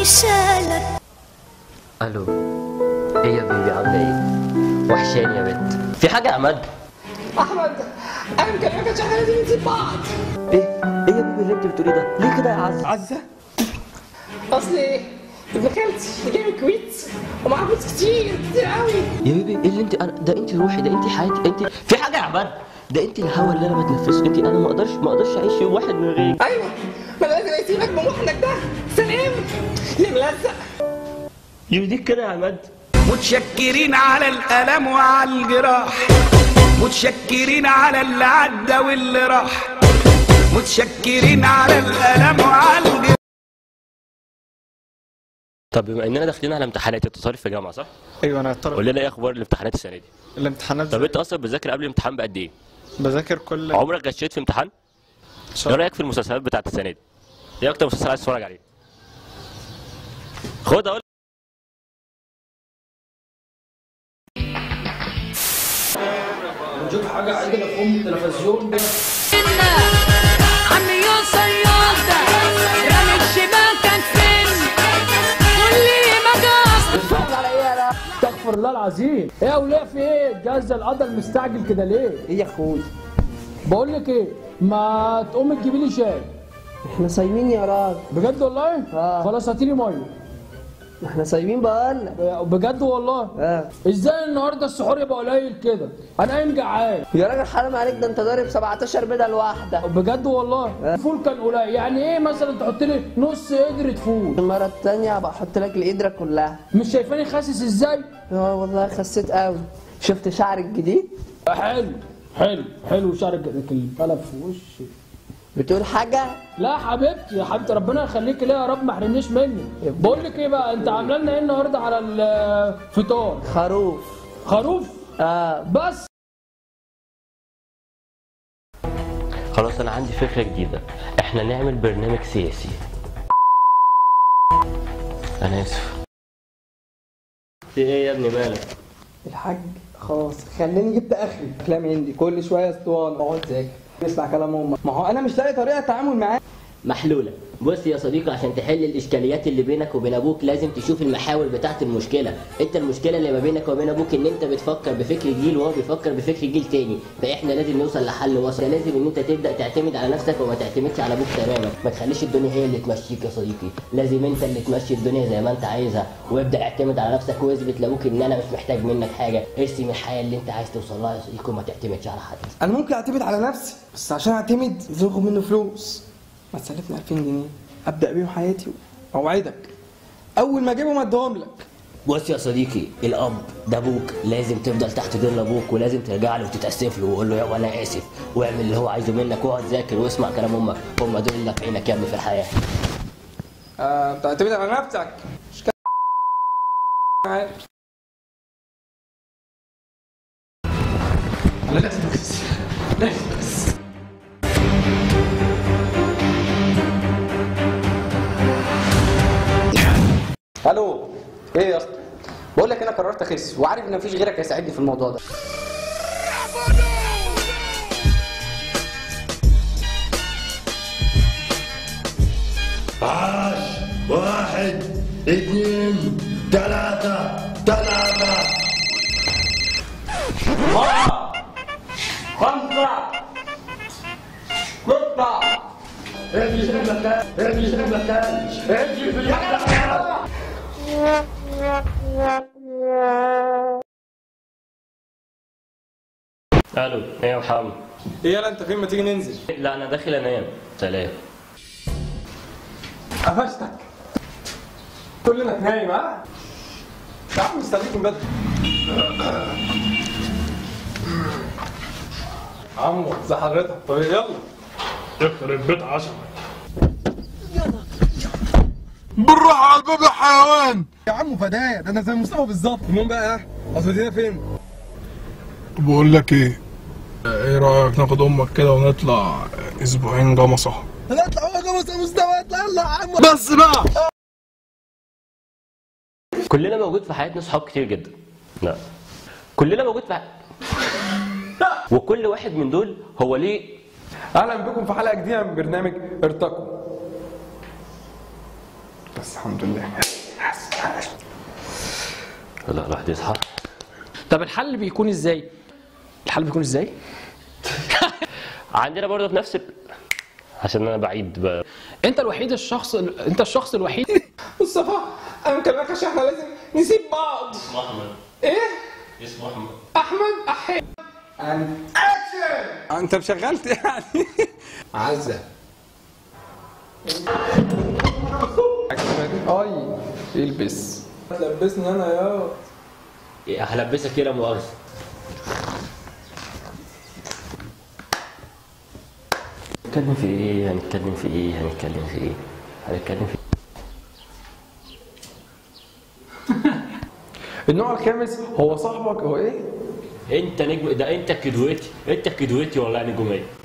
شالك الو ايه يا بيبي عامله ايه وحشاني يا بنت في حاجه يا عماد احمد انا مكلمك عشان احنا لازم نسيب بعض ايه ايه يا بيبي اللي انت بتقوليه ده ليه كده يا عز عزة اصل ابن خالتي جاي من الكويت ومعاه فلوس كتير كتير قوي يا بيبي ايه اللي انت أنا ده انت روحي ده انت حياتي انت في حاجه يا عماد ده انت الهوا اللي انا بتنفسه انت انا ما اقدرش ما اقدرش اعيش يوم واحد من غيرك ايوه ما لازم يسيبك من محنك ده سلام يا ملزق يرضيك كده يا عماد متشكرين على الألم وعلى الجراح متشكرين على اللي عدى واللي راح متشكرين على الألم وعلى الجراح طب بما اننا داخلين على امتحانات انت طالب في جامعه صح؟ ايوه انا طالب قول لنا ايه اخبار الامتحانات السنه دي؟ الامتحانات طب انت اصلا بتذاكر قبل الامتحان بقد ايه؟ بذاكر كل عمرك غشيت في امتحان؟ ايه رايك في المسلسلات بتاعت السنه دي؟ ايه اكتر مسلسل عايز تتفرج عليه؟ خد اقول عم يوصل يوصل رامي الشباك فين واللي ما قصد استغفر الله العظيم ايه يا وليه في ايه الجهاز القدر مستعجل كده ليه ايه يا اخوي بقول لك ايه ما تقوم تجيبي لي شاي احنا صايمين يا راجل بجد والله آه. خلاص هاتي لي ميه احنا صايمين بقالنا بجد والله اه ازاي النهارده السحور يبقى قليل كده انا قايم جعان يا راجل حرام عليك ده انت ضارب 17 بدل واحده بجد والله الفول كان قليل يعني ايه مثلا تحط لي نص قدرة فول المره التانيه هبقى احط لك القدره كلها مش شايفاني خاسس ازاي اه والله خسيت قوي شفت شعري الجديد حلو حلو حلو شعرك القلم في وشي بتقول حاجه لا حبيبتي يا حبيبتي ربنا يخليك ليه يا رب ما حرمنيش منك بقول لك ايه بقى انت عامله لنا ايه النهارده على الفطار خروف خروف اه بس خلاص انا عندي فكره جديده احنا نعمل برنامج سياسي انا اسف في ايه يا ابني مالك الحاج خلاص خليني جبت اخري كلام هندي كل شويه اسطوانه اقعد ذاكر اسمع كلام امك ما هو انا مش لاقي طريقه تعامل معاه محلولة بص يا صديقي عشان تحل الاشكاليات اللي بينك وبين ابوك لازم تشوف المحاور بتاعت المشكله انت المشكله اللي ما بينك وبين ابوك ان انت بتفكر بفكر جيل وهو بيفكر بفكر جيل تاني فاحنا لازم نوصل لحل وسط لازم ان انت تبدا تعتمد على نفسك وما تعتمدش على ابوك تماما ما تخليش الدنيا هي اللي تمشيك يا صديقي لازم انت اللي تمشي الدنيا زي ما انت عايزها وابدا اعتمد على نفسك واثبت لابوك ان انا مش محتاج منك حاجه ارسم الحياه اللي انت عايز توصل لها يا صديقي وما تعتمدش على حد انا ممكن اعتمد على نفسي بس عشان اعتمد لازم اخد منه فلوس ما تسلفني 2000 جنيه ابدا بيهم حياتي اوعدك اول ما اجيبهم اديهم لك بص يا صديقي الاب ده ابوك لازم تفضل تحت ظل ابوك ولازم ترجع له وتتاسف له وقول له يابا انا اسف واعمل اللي هو عايزه منك واقعد ذاكر واسمع كلام امك هم دول اللي نافعينك يا ابني في الحياه آه بتعتمد على نفسك مش كده عارف. لا لازم بس لازم بس الو ايه يا اسطى بقول لك انا قررت اخس وعارف ان مفيش غيرك هيساعدني في الموضوع ده عاش واحد اثنين ثلاثة ثلاثة أربعة خمسة ستة اجلس في المكان اجلس في المكان اجلس في المكان الو ايه يا محمد ايه يلا انت فين ما تيجي ننزل لا انا داخل انام سلام قفشتك كلنا نايم ها يا عم مستنيك من بدري عمو ازي حضرتك طب يلا يخرب بيت عشرة بالراحة على الباب يا حيوان يا عم فدايا ده انا زي مصطفى بالظبط المهم بقى ها هتودينا فين؟ بقول لك ايه ايه رأيك ناخد امك كده ونطلع اسبوعين جمصة هنطلع هو جوز يا مصطفى اطلع يلا يا عم بس بقى كلنا موجود في حياتنا صحاب كتير جدا لا كلنا موجود في ح- وكل واحد من دول هو ليه اهلا بكم في حلقه جديده من برنامج ارتقوا بس الحمد لله لا الواحد يصحى طب الحل بيكون ازاي الحل بيكون ازاي عندنا برضه في نفس ال... عشان انا بعيد بقى انت الوحيد الشخص انت الشخص الوحيد مصطفى انا مكلمك عشان احنا لازم نسيب بعض احمد ايه اسمه احمد احمد احي انت مشغلت يعني عزه اي البس لبسني انا يا إيه، هلبسك كده مؤاخذة هنتكلم في ايه هنتكلم في ايه هنتكلم في ايه هنتكلم في النوع الخامس هو صاحبك هو ايه انت نجم ده انت كدوتي انت كدوتي والله يا نجوميه